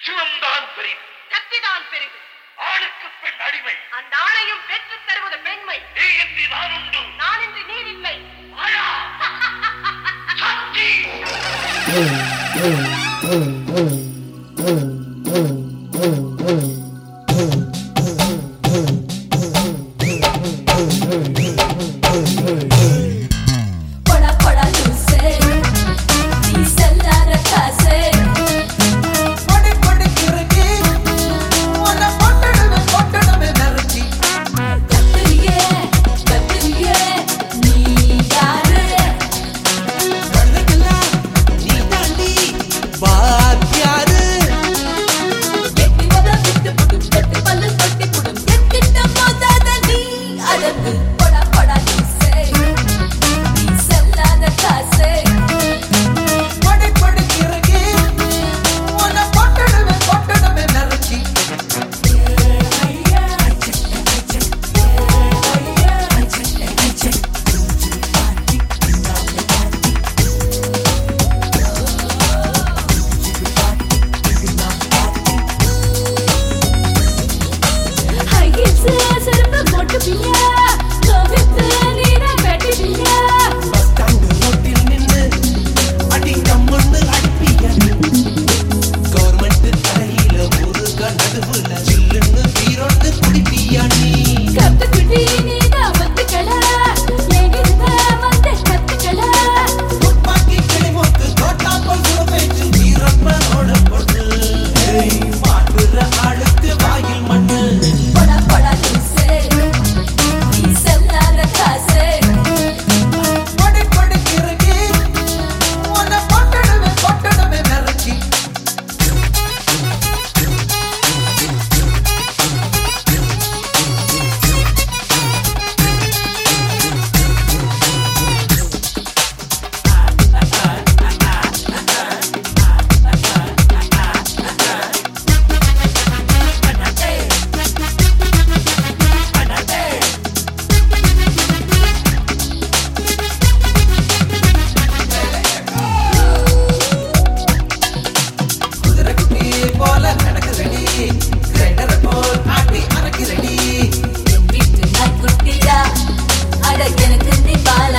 சிவம்தான் பெரிது சக்திதான் பெரிது ஆணுக்கு பெண் அடிமை அந்த ஆணையும் பெற்றுத் தருவது பெண்மை நீ இன்றி நான் உண்டு நான் இன்றி நீர் இல்லை வாழா. சக்தி போடா போடா லூசே நீ செல்லாத காசே படி படிக்கிறக்கு உன்னை போட்டுடுவே போட்டுடுவே நறுக்கி கத்திரியே கத்திரியே நீ யாரு கழுதைக்கெல்லாம் நீ தாண்டி பாத்தியாரு எட்டி வர விட்டு புடும் தொட்டு பல்லு தொட்டி புடும் எத்திட்ட மோதாத நீ அடங்கு போடா போடா லூசே நீ செல்லாத காசே படி படிக்கிறக்கு உன்னை போட்டுடுவே போட்டுடுவே நறுக்கி ஹைகில்ஸ் செருப்பு போட்டு பியா கோவித்து நீரா கட்டி பியா பஸ் ஸ்டாண்டு ரோட்டில் நின்னு அடி கம்முன்னு அடிப்பிய கவர்மெண்ட் தரையில முருக நடுவுல சில்லுன்னு பீரோட்டு குடிப்பியா நீ கத்துக்குட்டி நீதான் ஒத்துக்கல எங்கிருந்த வந்து கத்துக்கல துப்பாக்கி கிளிமொக்கு தோட்டாப்பல் சுரமேச்சு வீரப்பனோட பொண்ணு ஏய், மாட்டுற ஆளுக்கு வாயில் மண்ணு போடா போடா லூசே நீ செல்லாத காசே படி படிக்கிறக்கு உன்னை போட்டுடுவே போட்டுடுவே நறுக்கி குதிரை குட்டி போல நடக்குறடி கிரைண்டரை போல் ஆட்டி அரைக்கிறடி வீட்டு நாய்க்குட்டிடா அட எனக்கு நீ பால